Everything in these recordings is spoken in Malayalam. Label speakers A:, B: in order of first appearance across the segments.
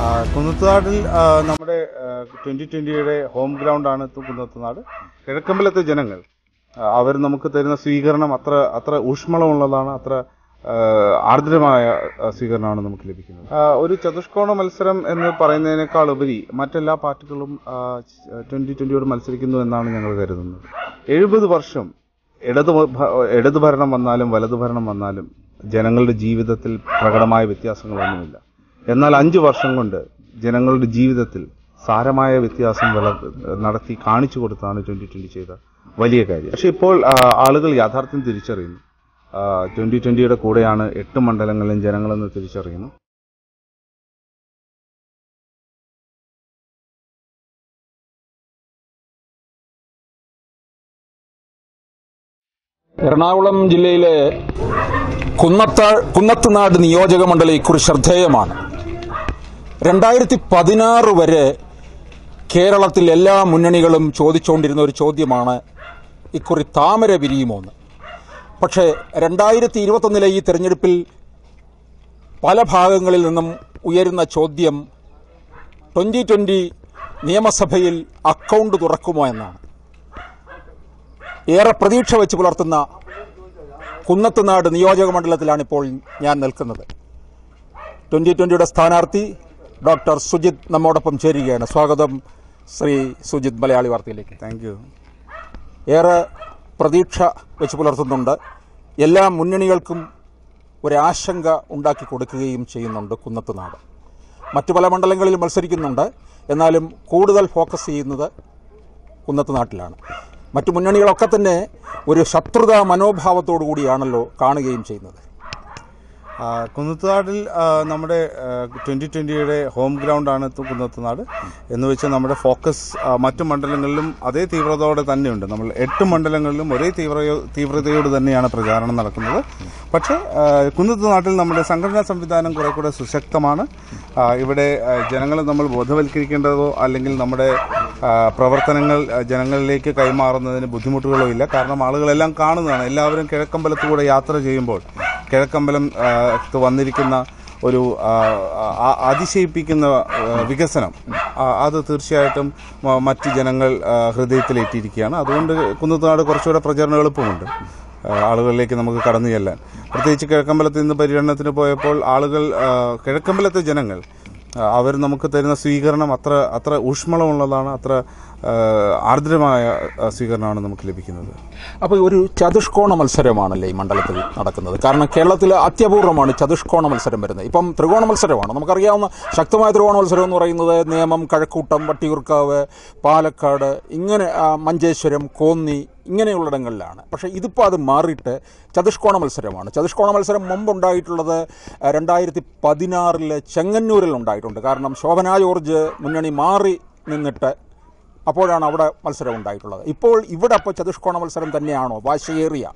A: ആ, കുന്നത്തുനാടിൽ ആ, നമ്മുടെ ട്വന്റി ട്വന്റിയുടെ ഹോം ഗ്രൗണ്ടാണ് കുന്നത്തുനാട് കിഴക്കമ്പലത്തെ ജനങ്ങൾ ആ, അവർ നമുക്ക് തരുന്ന സ്വീകരണം അത്ര അത്ര ഊഷ്മളമുള്ളതാണ് അത്ര ആ, ആർദ്രമായ ആ, സ്വീകരണമാണ് നമുക്ക് ലഭിക്കുന്നത് ആ, ഒരു ചതുഷ്കോണ മത്സരം എന്ന് പറയുന്നതിനേക്കാൾ ഉപരി മറ്റെല്ലാ പാർട്ടികളും ട്വന്റി ട്വന്റിയോട് മത്സരിക്കുന്നു എന്നാണ് ഞങ്ങൾ കരുതുന്നത് എഴുപത് വർഷം ഇടത് ഭ- ഇടത് ഭരണം വന്നാലും വലതു ഭരണം വന്നാലും ജനങ്ങളുടെ ജീവിതത്തിൽ പ്രകടമായ വ്യത്യാസങ്ങളൊന്നുമില്ല എന്നാൽ അഞ്ചു വർഷം കൊണ്ട് ജനങ്ങളുടെ ജീവിതത്തിൽ സാരമായ വ്യത്യാസം വള- നടത്തി കാണിച്ചു കൊടുത്താണ് ട്വന്റി ട്വന്റി ചെയ്ത വലിയ കാര്യം പക്ഷെ ഇപ്പോൾ ആ, ആളുകൾ യാഥാർത്ഥ്യം തിരിച്ചറിയുന്നു ട്വന്റി ട്വന്റിയുടെ കൂടെയാണ് എട്ട് മണ്ഡലങ്ങളിലും ജനങ്ങളെന്ന് തിരിച്ചറിയുന്നു
B: എറണാകുളം ജില്ലയിലെ കുന്നത്ത കുന്നത്തുനാട് നിയോജക മണ്ഡലം ഇക്കുറി ശ്രദ്ധേയമാണ് രണ്ടായിരത്തി പതിനാറ് വരെ കേരളത്തിൽ എല്ലാ മുന്നണികളും ചോദിച്ചുകൊണ്ടിരുന്ന ഒരു ചോദ്യമാണ് ഇക്കുറി താമര വിരിയുമോ എന്ന് പക്ഷേ രണ്ടായിരത്തി ഇരുപത്തൊന്നിലെ ഈ തെരഞ്ഞെടുപ്പിൽ പല ഭാഗങ്ങളിൽ നിന്നും ഉയരുന്ന ചോദ്യം ട്വൻ്റി ട്വൻ്റി നിയമസഭയിൽ അക്കൗണ്ട് തുറക്കുമോ എന്നാണ് ഏറെ പ്രതീക്ഷ വെച്ച് പുലർത്തുന്ന കുന്നത്തുനാട് നിയോജക മണ്ഡലത്തിലാണ് ഇപ്പോൾ ഞാൻ നിൽക്കുന്നത് ട്വൻ്റി ട്വൻ്റിയുടെ സ്ഥാനാർത്ഥി ഡോക്ടർ സുജിത് നമ്മോടൊപ്പം ചേരുകയാണ് സ്വാഗതം ശ്രീ സുജിത് മലയാളി വാർത്തയിലേക്ക്
A: താങ്ക് യു
B: ഏറെ പ്രതീക്ഷ വെച്ച് പുലർത്തുന്നുണ്ട് എല്ലാ മുന്നണികൾക്കും ഒരാശങ്ക ഉണ്ടാക്കി കൊടുക്കുകയും ചെയ്യുന്നുണ്ട് കുന്നത്തുനാട് മറ്റു പല മണ്ഡലങ്ങളിൽ മത്സരിക്കുന്നുണ്ട് എന്നാലും കൂടുതൽ ഫോക്കസ് ചെയ്യുന്നത് കുന്നത്തുനാട്ടിലാണ് മറ്റു മുന്നണികളൊക്കെ തന്നെ ഒരു ശത്രുതാ മനോഭാവത്തോടു കൂടിയാണല്ലോ കാണുകയും ചെയ്യുന്നത്
A: ആ, കുന്നത്തുനാടിൽ ആ, നമ്മുടെ ട്വന്റി ട്വന്റിയുടെ ഹോം ഗ്രൗണ്ടാണ് തു- കുന്നത്തുനാട് എന്ന് വെച്ച് നമ്മുടെ ഫോക്കസ് ആ, മറ്റു മണ്ഡലങ്ങളിലും അതേ തീവ്രതയോടെ തന്നെയുണ്ട് നമ്മൾ എട്ട് മണ്ഡലങ്ങളിലും ഒരേ തീവ്ര തീവ്രതയോട് തന്നെയാണ് പ്രചാരണം നടക്കുന്നത് പക്ഷേ ആ, കുന്നത്തുനാട്ടിൽ നമ്മുടെ സംഘടനാ സംവിധാനം കുറെ കൂടെ സുശക്തമാണ് ആ, ഇവിടെ ആ, ജനങ്ങളെ നമ്മൾ ബോധവൽക്കരിക്കേണ്ടതോ അല്ലെങ്കിൽ നമ്മുടെ ആ, പ്രവർത്തനങ്ങൾ ആ, ജനങ്ങളിലേക്ക് കൈമാറുന്നതിന് ബുദ്ധിമുട്ടുകളോ ഇല്ല കാരണം ആളുകളെല്ലാം കാണുന്നതാണ് എല്ലാവരും കിഴക്കമ്പലത്തൂടെ യാത്ര ചെയ്യുമ്പോൾ കിഴക്കമ്പലം ആ, ത്ത് വന്നിരിക്കുന്ന ഒരു ആ, ആ, അതിശയിപ്പിക്കുന്ന ആ, വികസനം ആ, അത് തീർച്ചയായിട്ടും മ- മറ്റ് ജനങ്ങൾ ആ, ഹൃദയത്തിലേറ്റിയിരിക്കുകയാണ് അതുകൊണ്ട് കുന്നത്തുനാട് കുറച്ചുകൂടെ പ്രചരണ എളുപ്പമുണ്ട് ആ, ആളുകളിലേക്ക് നമുക്ക് കടന്നു ചെല്ലാൻ പ്രത്യേകിച്ച് കിഴക്കമ്പലത്ത് നിന്ന് പര്യടനത്തിന് പോയപ്പോൾ ആളുകൾ ആ, കിഴക്കമ്പലത്തെ ജനങ്ങൾ ആ, അവർ നമുക്ക് തരുന്ന സ്വീകരണം അത്ര അത്ര ഊഷ്മളമുള്ളതാണ് അത്ര ആ, ആർദ്രമായ ആ, സ്വീകരണമാണ് നമുക്ക് ലഭിക്കുന്നത്
B: അപ്പോൾ ഒരു ചതുഷ്കോണ മത്സരമാണല്ലേ ഈ മണ്ഡലത്തിൽ നടക്കുന്നത് കാരണം കേരളത്തിൽ അത്യപൂർവമാണ് ചതുഷ്കോണ മത്സരം വരുന്നത് ഇപ്പം ത്രികോണ മത്സരമാണ് നമുക്കറിയാവുന്ന ശക്തമായ ത്രികോണ മത്സരം എന്ന് പറയുന്നത് നേമം കഴക്കൂട്ടം വട്ടിയൂർക്കാവ് പാലക്കാട് ഇങ്ങനെ ആ, മഞ്ചേശ്വരം കോന്നി ഇങ്ങനെയുള്ളിടങ്ങളിലാണ് പക്ഷേ ഇതിപ്പോൾ അത് മാറിയിട്ട് ചതുഷ്കോണ മത്സരമാണ് ചതുഷ്കോണ മത്സരം മുമ്പുണ്ടായിട്ടുള്ളത് ആ, രണ്ടായിരത്തി പതിനാറിൽ ചെങ്ങന്നൂരിൽ ഉണ്ടായിട്ടുണ്ട് കാരണം ശോഭന ജോർജ് മുന്നണി മാറി നിന്നിട്ട് അപ്പോഴാണ് അവിടെ മത്സരം ഉണ്ടായിട്ടുള്ളത് ഇപ്പോൾ ഇവിടെ അപ്പോൾ ചതുഷ്കോണ മത്സരം തന്നെയാണോ വാശിയേറിയ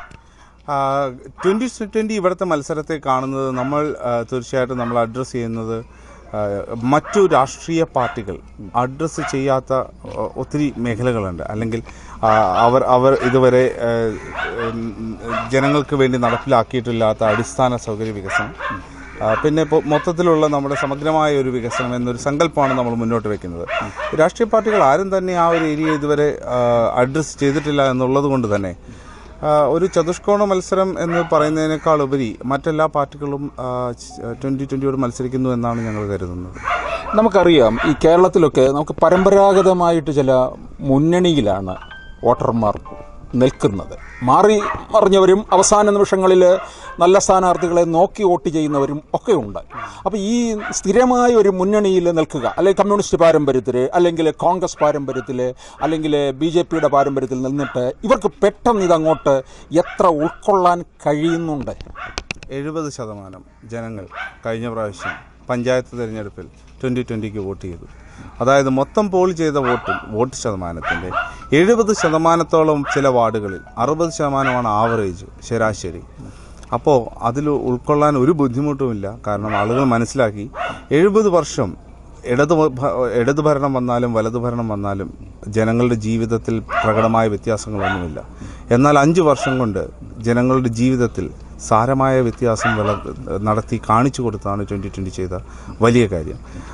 A: ട്വന്റി ട്വന്റി ഇവിടുത്തെ മത്സരത്തെ കാണുന്നത് നമ്മൾ ആ, തീർച്ചയായിട്ടും നമ്മൾ അഡ്രസ്സ് ചെയ്യുന്നത് ആ, മറ്റു രാഷ്ട്രീയ പാർട്ടികൾ അഡ്രസ്സ് ചെയ്യാത്ത ആ, ഒത്തിരി മേഖലകളുണ്ട് അല്ലെങ്കിൽ ആ, അവർ അവർ ഇതുവരെ ആ, ഉം, ജനങ്ങൾക്ക് വേണ്ടി നടപ്പിലാക്കിയിട്ടില്ലാത്ത അടിസ്ഥാന സൗകര്യ വികസനം ആ, പിന്നെ ഇപ്പോൾ മൊത്തത്തിലുള്ള നമ്മുടെ സമഗ്രമായ ഒരു വികസനം എന്നൊരു സങ്കല്പമാണ് നമ്മൾ മുന്നോട്ട് വെക്കുന്നത് രാഷ്ട്രീയ പാർട്ടികൾ ആരും തന്നെ ആ ഒരു ഏരിയ ഇതുവരെ അഡ്രസ്സ് ചെയ്തിട്ടില്ല എന്നുള്ളത് കൊണ്ട് തന്നെ ആ, ഒരു ചതുഷ്കോണ മത്സരം എന്ന് പറയുന്നതിനേക്കാൾ ഉപരി മറ്റെല്ലാ പാർട്ടികളും ട്വന്റി ട്വന്റിയോട് മത്സരിക്കുന്നു എന്നാണ് ഞങ്ങൾ കരുതുന്നത്
B: നമുക്കറിയാം ഈ കേരളത്തിലൊക്കെ നമുക്ക് പരമ്പരാഗതമായിട്ട് ചില മുന്നണിയിലാണ് വോട്ടർമാർ നിൽക്കുന്നത് മാറി മറിഞ്ഞവരും അവസാന നിമിഷങ്ങളിൽ നല്ല സ്ഥാനാർത്ഥികളെ നോക്കി വോട്ട് ചെയ്യുന്നവരും ഒക്കെ ഉണ്ട് അപ്പോൾ ഈ സ്ഥിരമായ ഒരു മുന്നണിയിൽ നിൽക്കുക അല്ലെങ്കിൽ കമ്മ്യൂണിസ്റ്റ് പാരമ്പര്യത്തിൽ അല്ലെങ്കിൽ കോൺഗ്രസ് പാരമ്പര്യത്തിൽ അല്ലെങ്കിൽ ബി ജെ പിയുടെ പാരമ്പര്യത്തിൽ നിന്നിട്ട് ഇവർക്ക് പെട്ടെന്ന് ഇതങ്ങോട്ട് എത്ര ഉൾക്കൊള്ളാൻ കഴിയുന്നുണ്ട്
A: എഴുപത് ശതമാനം ജനങ്ങൾ കഴിഞ്ഞ പ്രാവശ്യം പഞ്ചായത്ത് തിരഞ്ഞെടുപ്പിൽ ട്വന്റി ട്വന്റിക്ക് വോട്ട് ചെയ്തു അതായത് മൊത്തം പോൾ ചെയ്ത വോട്ടിൽ വോട്ട് ശതമാനത്തിന്റെ എഴുപത് ശതമാനത്തോളം ചില വാർഡുകളിൽ അറുപത് ശതമാനമാണ് ആവറേജ് ശരാശരി അപ്പോൾ അതിൽ ഉൾക്കൊള്ളാൻ ഒരു ബുദ്ധിമുട്ടുമില്ല കാരണം ആളുകൾ മനസ്സിലാക്കി എഴുപത് വർഷം ഇടത് ഭ- ഇടത് ഭരണം വന്നാലും വലതു ഭരണം വന്നാലും ജനങ്ങളുടെ ജീവിതത്തിൽ പ്രകടമായ വ്യത്യാസങ്ങളൊന്നുമില്ല എന്നാൽ അഞ്ചു വർഷം കൊണ്ട് ജനങ്ങളുടെ ജീവിതത്തിൽ സാരമായ വ്യത്യാസം വള നടത്തി കാണിച്ചു കൊടുത്താണ് ട്വന്റി ട്വന്റി ചെയ്ത വലിയ കാര്യം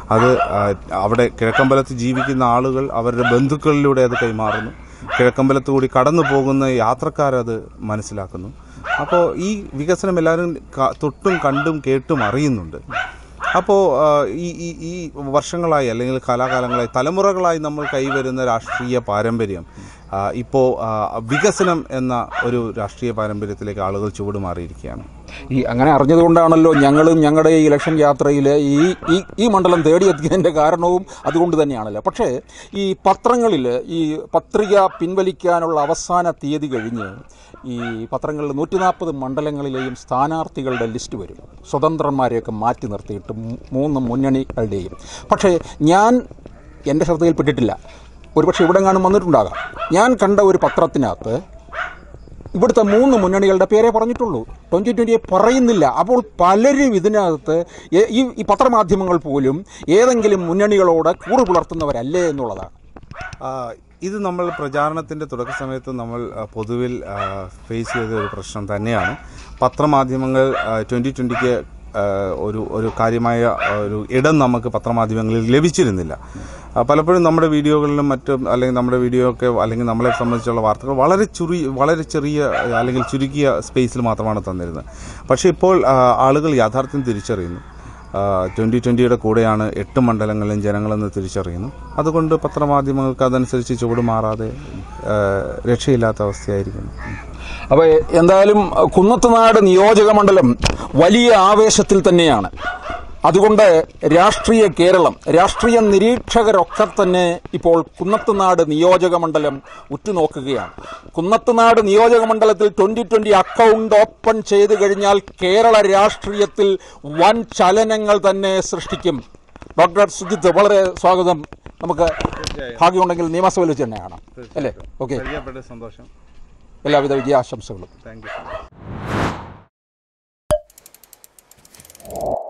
A: അത് ആ, അവിടെ കിഴക്കമ്പലത്ത് ജീവിക്കുന്ന ആളുകൾ അവരുടെ ബന്ധുക്കളിലൂടെ അത് കൈമാറുന്നു കിഴക്കമ്പലത്ത് കൂടി കടന്നു പോകുന്ന യാത്രക്കാരത് മനസ്സിലാക്കുന്നു അപ്പോൾ ഈ വികസനം എല്ലാവരും ക- തൊട്ടും കണ്ടും കേട്ടും അറിയുന്നുണ്ട് അപ്പോൾ ഈ ഈ ഈ വർഷങ്ങളായി അല്ലെങ്കിൽ കാലാകാലങ്ങളായി തലമുറകളായി നമ്മൾ കൈവരുന്ന രാഷ്ട്രീയ പാരമ്പര്യം ഇപ്പോൾ വികസനം എന്ന ഒരു രാഷ്ട്രീയ പാരമ്പര്യത്തിലേക്ക് ആളുകൾ ചുവടുമാറിയിരിക്കുകയാണ്
B: ഈ അങ്ങനെ അറിഞ്ഞതുകൊണ്ടാണല്ലോ ഞങ്ങളും ഞങ്ങളുടെ ഈ ഇലക്ഷൻ യാത്രയിൽ ഈ ഈ ഈ മണ്ഡലം തേടിയെത്തിയതിൻ്റെ കാരണവും അതുകൊണ്ട് തന്നെയാണല്ലോ പക്ഷേ ഈ പത്രങ്ങളിൽ ഈ പത്രിക പിൻവലിക്കാനുള്ള അവസാന തീയതി കഴിഞ്ഞ് ഈ പത്രങ്ങളിൽ നൂറ്റി നാൽപ്പത് മണ്ഡലങ്ങളിലെയും സ്ഥാനാർത്ഥികളുടെ ലിസ്റ്റ് വരും സ്വതന്ത്രന്മാരെയൊക്കെ മാറ്റി നിർത്തിയിട്ട് മൂ- മൂന്ന് മുന്നണികളുടെയും പക്ഷേ ഞാൻ എൻ്റെ ശ്രദ്ധയിൽപ്പെട്ടിട്ടില്ല ഒരുപക്ഷെ ഇവിടെ കാണും വന്നിട്ടുണ്ടാകാം ഞാൻ കണ്ട ഒരു പത്രത്തിനകത്ത് ഇവിടുത്തെ മൂന്ന് മുന്നണികളുടെ പേരെ പറഞ്ഞിട്ടുള്ളൂ ട്വൻ്റി ട്വൻ്റിയെ പറയുന്നില്ല അപ്പോൾ പലരും ഇതിനകത്ത് ഏ- ഈ ഈ പത്രമാധ്യമങ്ങൾ പോലും ഏതെങ്കിലും മുന്നണികളോട് കൂറ് പുലർത്തുന്നവരല്ലേ എന്നുള്ളതാണ്
A: ആ, ഇത് നമ്മൾ പ്രചാരണത്തിൻ്റെ തുടക്ക സമയത്ത് നമ്മൾ ആ, പൊതുവിൽ ആ, ഫേസ് ചെയ്ത ഒരു പ്രശ്നം തന്നെയാണ് പത്രമാധ്യമങ്ങൾ ട്വൻ്റി ട്വൻ്റിക്ക് ഒരു ഒരു കാര്യമായ ആ, ഒരു ഇടം നമുക്ക് പത്രമാധ്യമങ്ങളിൽ ലഭിച്ചിരുന്നില്ല ആ, പലപ്പോഴും നമ്മുടെ വീഡിയോകളിലും മറ്റും അല്ലെങ്കിൽ നമ്മുടെ വീഡിയോ ഒക്കെ അല്ലെങ്കിൽ നമ്മളെ സംബന്ധിച്ചുള്ള വാർത്തകൾ വളരെ ചുറി വളരെ ചെറിയ ആ, അല്ലെങ്കിൽ ചുരുക്കിയ സ്പേസിൽ മാത്രമാണ് തന്നിരുന്നത് പക്ഷേ ഇപ്പോൾ ആ, ആളുകൾ യാഥാർത്ഥ്യം തിരിച്ചറിയുന്നു ട്വൻ്റി ട്വൻ്റിയുടെ കൂടെയാണ് എട്ട് മണ്ഡലങ്ങളിലും ജനങ്ങളെന്ന് തിരിച്ചറിയുന്നു അതുകൊണ്ട് പത്രമാധ്യമങ്ങൾക്ക് അതനുസരിച്ച് ചുവട് മാറാതെ ആ, രക്ഷയില്ലാത്ത അവസ്ഥയായിരിക്കുന്നു
B: അപ്പോൾ എന്തായാലും കുന്നത്തുനാട് നിയോജക മണ്ഡലം വലിയ ആവേശത്തിൽ തന്നെയാണ് അതുകൊണ്ട് രാഷ്ട്രീയ കേരളം രാഷ്ട്രീയ നിരീക്ഷകരൊക്കെ തന്നെ ഇപ്പോൾ കുന്നത്തുനാട് നിയോജക മണ്ഡലം ഉറ്റുനോക്കുകയാണ് കുന്നത്തുനാട് നിയോജക മണ്ഡലത്തിൽ ട്വന്റി ട്വന്റി അക്കൗണ്ട് ഓപ്പൺ ചെയ്തു കഴിഞ്ഞാൽ കേരള രാഷ്ട്രീയത്തിൽ വൻ ചലനങ്ങൾ തന്നെ സൃഷ്ടിക്കും ഡോക്ടർ സുജിത്ത് വളരെ സ്വാഗതം നമുക്ക് ഭാഗ്യമുണ്ടെങ്കിൽ നിയമസഭയിൽ വെച്ച് തന്നെ കാണാം അല്ലേ ഓക്കെ
A: പരിചയപ്പെട്ട സന്തോഷം
B: എല്ലാവിധ വിജയാശംസകളും
A: താങ്ക് യു